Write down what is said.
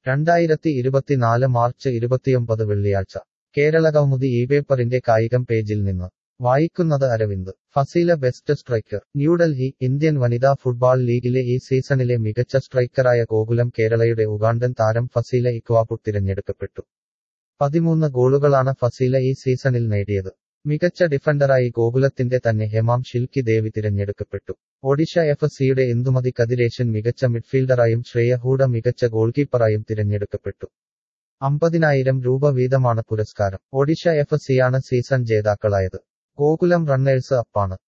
രണ്ടായിരത്തി ഇരുപത്തിനാല് മാർച്ച് ഇരുപത്തിയൊമ്പത് വെള്ളിയാഴ്ച കേരളകൗമുദി ഈ പേപ്പറിന്റെ കായികം പേജിൽ നിന്ന് വായിക്കുന്നത് Aravind Fazeela best striker New Delhi Indian വനിതാ ഫുട്ബാൾ ലീഗിലെ ഈ സീസണിലെ മികച്ച സ്ട്രൈക്കറായ ഗോകുലം കേരളയുടെ ഉഗാണ്ടൻ താരം ഫസീല ഇക്വാപുട്ട് തിരഞ്ഞെടുക്കപ്പെട്ടു പതിമൂന്ന് ഗോളുകളാണ് ഫസീല ഈ സീസണിൽ നേടിയത് മികച്ച ഡിഫൻഡറായി ഗോകുലത്തിന്റെ തന്നെ ഹെമാം ഷിൽക്കി ദേവി തിരഞ്ഞെടുക്കപ്പെട്ടു ഒഡീഷ എഫ് സിയുടെ ഇന്ദുമതി കതിരേശൻ മികച്ച മിഡ്ഫീൽഡറായും ശ്രേയ ഹൂഡ മികച്ച ഗോൾകീപ്പറായും തിരഞ്ഞെടുക്കപ്പെട്ടു അമ്പതിനായിരം രൂപ വീതമാണ് പുരസ്കാരം ഒഡീഷ എഫ് സിയാണ് സീസൺ ജേതാക്കളായത് ഗോകുലം റണ്ണേഴ്സ് അപ്പാണ്